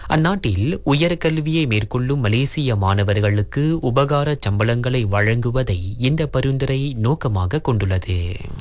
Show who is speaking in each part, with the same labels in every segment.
Speaker 1: அந்நாட்டில் உயர்கல்வியை மேற்கொள்ளும் மலேசிய மாணவர்களுக்கு உபகார சம்பளங்களை வழங்குவதை இந்த பரிந்துரை நோக்கமாக கொண்டுள்ளது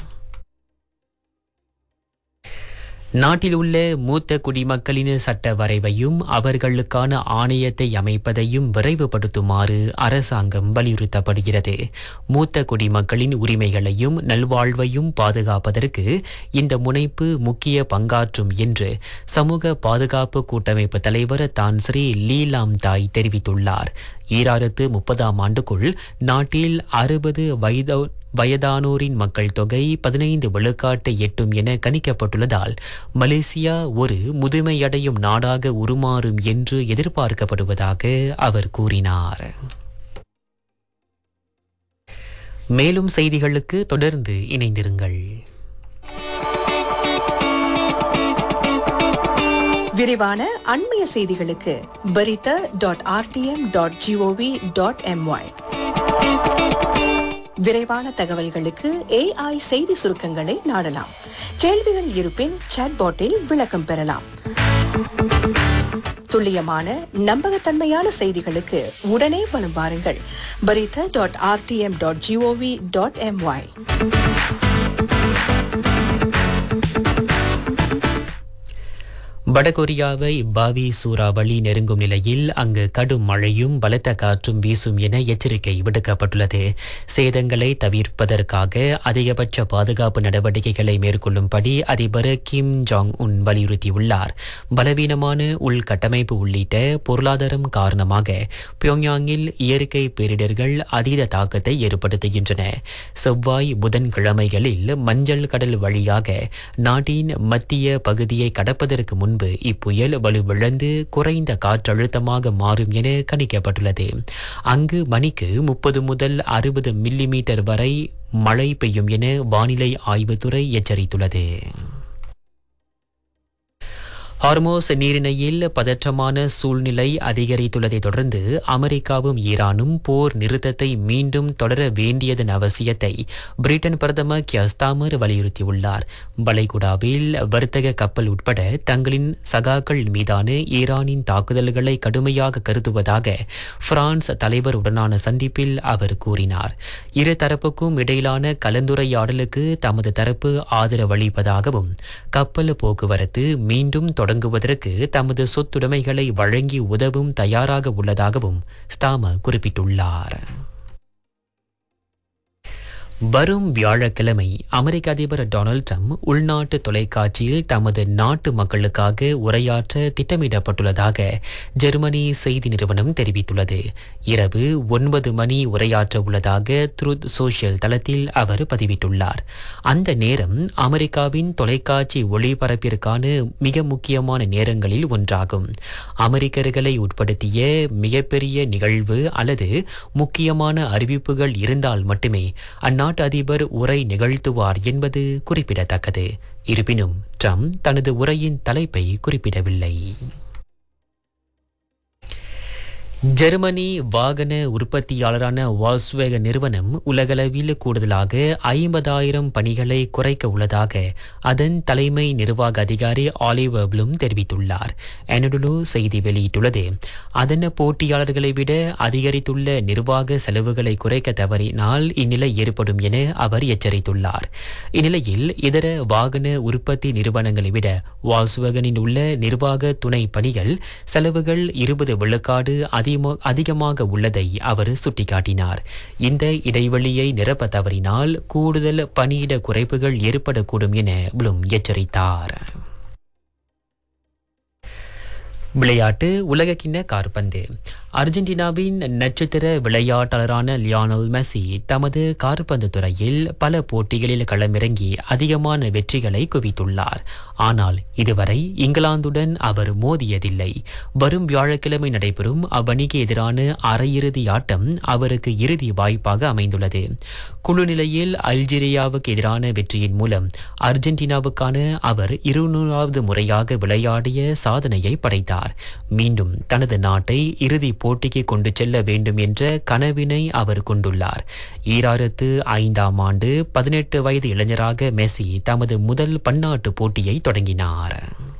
Speaker 1: நாட்டில் உள்ள மூத்த குடிமக்களின் சட்ட வரைவையும் அவர்களுக்கான ஆணையத்தை அமைப்பதையும் விரைவுபடுத்துமாறு அரசாங்கம் வலியுறுத்தப்படுகிறது மூத்த குடிமக்களின் உரிமைகளையும் நல்வாழ்வையும் பாதுகாப்பதற்கு இந்த முனைப்பு முக்கிய பங்காற்றும் என்று சமூக பாதுகாப்பு கூட்டமைப்பு தலைவர் தான் ஸ்ரீ லீலாம் தாய் தெரிவித்துள்ளார் ஈராயிரத்து முப்பதாம் ஆண்டுக்குள் நாட்டில் அறுபது வயத வயதானோரின் மக்கள் தொகை பதினைந்து விழுக்காட்டை எட்டும் என கணிக்கப்பட்டுள்ளதால் மலேசியா ஒரு முதுமையடையும் நாடாக உருமாறும் என்று எதிர்பார்க்கப்படுவதாக அவர் கூறினார் மேலும் செய்திகளுக்கு தொடர்ந்து இணைந்திருங்கள்
Speaker 2: விரிவான அண்மைய செய்திகளுக்கு Berita dot RTM dot GOV dot MY விரைவான தகவல்களுக்கு ஏஐ செய்தி சுருக்கங்களை நாடலாம் கேள்விகள் இருப்பின் சாட்பாட்டில் விளக்கம் பெறலாம் துல்லியமான நம்பகத்தன்மையான செய்திகளுக்கு உடனே வலம் வாருங்கள் Berita dot RTM dot GOV dot MY
Speaker 1: வடகொரியாவை பாவி சூறாவளி நெருங்கும் நிலையில் அங்கு கடும் மழையும் பலத்த காற்றும் வீசும் என எச்சரிக்கை விடுக்கப்பட்டுள்ளது சேதங்களை தவிர்ப்பதற்காக அதிகபட்ச பாதுகாப்பு நடவடிக்கைகளை மேற்கொள்ளும்படி அதிபர் கிம் ஜாங் உன் வலியுறுத்தியுள்ளார் பலவீனமான உள்கட்டமைப்பு உள்ளிட்ட பொருளாதாரம் காரணமாக பியோங்யாங்கில் இயற்கை பேரிடர்கள் அதீத தாக்கத்தை ஏற்படுத்துகின்றன செவ்வாய் புதன்கிழமைகளில் மஞ்சள் கடல் வழியாக நாட்டின் மத்திய பகுதியை கடப்பதற்கு முன்பு இப்புயல் வலுவிழந்து குறைந்த காற்றழுத்தமாக மாறும் என கணிக்கப்பட்டுள்ளது அங்கு மணிக்கு முப்பது முதல் அறுபது மில்லிமீட்டர் வரை மழை பெய்யும் என வானிலை ஆய்வுத்துறை எச்சரித்துள்ளது ஹார்மோஸ் நீரிணையில் பதற்றமான சூழ்நிலை அதிகரித்துள்ளதை தொடர்ந்து அமெரிக்காவும் ஈரானும் போர் நிறுத்தத்தை மீண்டும் தொடர வேண்டியதன் அவசியத்தை பிரிட்டன் பிரதமர் கியஸ்தாமர் வலியுறுத்தியுள்ளார் வளைகுடாவில் வர்த்தக கப்பல் உட்பட தங்களின் சகாக்கள் மீதான ஈரானின் தாக்குதல்களை கடுமையாக கருதுவதாக பிரான்ஸ் தலைவருடனான சந்திப்பில் அவர் கூறினார் இரு தரப்புக்கும் இடையிலான கலந்துரையாடலுக்கு தமது தரப்பு ஆதரவளிப்பதாகவும் கப்பல் போக்குவரத்து மீண்டும் தொடங்குவதற்கு தமது சொத்துடைமைகளை வழங்கி உதவும் தயாராக உள்ளதாகவும் ஸ்தாம குறிப்பிட்டுள்ளார் வரும் வியாழக்கிழமை அமெரிக்க அதிபர் டொனால்ட் ட்ரம்ப் உள்நாட்டு தொலைக்காட்சியில் தமது நாட்டு மக்களுக்காக உரையாற்ற திட்டமிடப்பட்டுள்ளதாக ஜெர்மனி செய்தி நிறுவனம் தெரிவித்துள்ளது இரவு ஒன்பது மணி உரையாற்ற உள்ளதாக த்ருத் சோஷியல் தளத்தில் அவர் பதிவிட்டுள்ளார் அந்த நேரம் அமெரிக்காவின் தொலைக்காட்சி ஒளிபரப்பிற்கான மிக முக்கியமான நேரங்களில் ஒன்றாகும் அமெரிக்கர்களை உட்படுத்திய மிகப்பெரிய நிகழ்வு அல்லது முக்கியமான அறிவிப்புகள் இருந்தால் மட்டுமே அந்நாட்டு அதிபர் உரை நிகழ்த்துவார் என்பது குறிப்பிடத்தக்கது இருப்பினும் ட்ரம்ப் தனது உரையின் தலைப்பை குறிப்பிடவில்லை ஜெர்மனி வாகன உற்பத்தியாளரான வால்ஸ்வேக நிறுவனம் உலகளவில் கூடுதலாக ஐம்பதாயிரம் பணிகளை குறைக்க உள்ளதாக அதன் தலைமை நிர்வாக அதிகாரி ஆலிவர் ப்ளூம் தெரிவித்துள்ளார் எனடுலு செய்தி வெளியிட்டுள்ளது அதன் போட்டியாளர்களை விட அதிகரித்துள்ள நிர்வாக செலவுகளை குறைக்க தவறினால் இந்நிலை ஏற்படும் என அவர் எச்சரித்துள்ளார் இந்நிலையில் இதர வாகன உற்பத்தி நிறுவனங்களை விட வால்ஸ்வேகனில் உள்ள நிர்வாக துணை பணிகள் செலவுகள் இருபது விழுக்காடு அதிக அதிகமாக உள்ளதை அவர் சுட்டிக்காட்டினார் இந்த இடைவெளியை நிரப்ப தவறினால் கூடுதல் பணியிட குறைப்புகள் ஏற்படக்கூடும் என ப்ளூம் எச்சரித்தார் விளையாட்டு உலகக்கிண்ண காற்பந்து அர்ஜென்டினாவின் நட்சத்திர விளையாட்டாளரான லியானல் மெஸ்ஸி தமது காற்பந்து துறையில் பல போட்டிகளில் களமிறங்கி அதிகமான வெற்றிகளை குவித்துள்ளார் ஆனால் இதுவரை இங்கிலாந்துடன் அவர் மோதியதில்லை வரும் வியாழக்கிழமை நடைபெறும் அவ்வணிக்கு எதிரான அரையிறுதி ஆட்டம் அவருக்கு இறுதி வாய்ப்பாக அமைந்துள்ளது குழு நிலையில் அல்ஜீரியாவுக்கு எதிரான வெற்றியின் மூலம் அர்ஜென்டினாவுக்கான அவர் இருநூறாவது முறையாக விளையாடிய சாதனையை படைத்தார் மீண்டும் தனது நாட்டை இறுதி போட்டிக்கு கொண்டு செல்ல வேண்டும் என்ற கனவினை அவர் கொண்டுள்ளார் ஈராயிரத்து ஐந்தாம் ஆண்டு பதினெட்டு வயது இளைஞராக மெஸ்ஸி தமது முதல் பன்னாட்டு போட்டியை தொடங்கினார்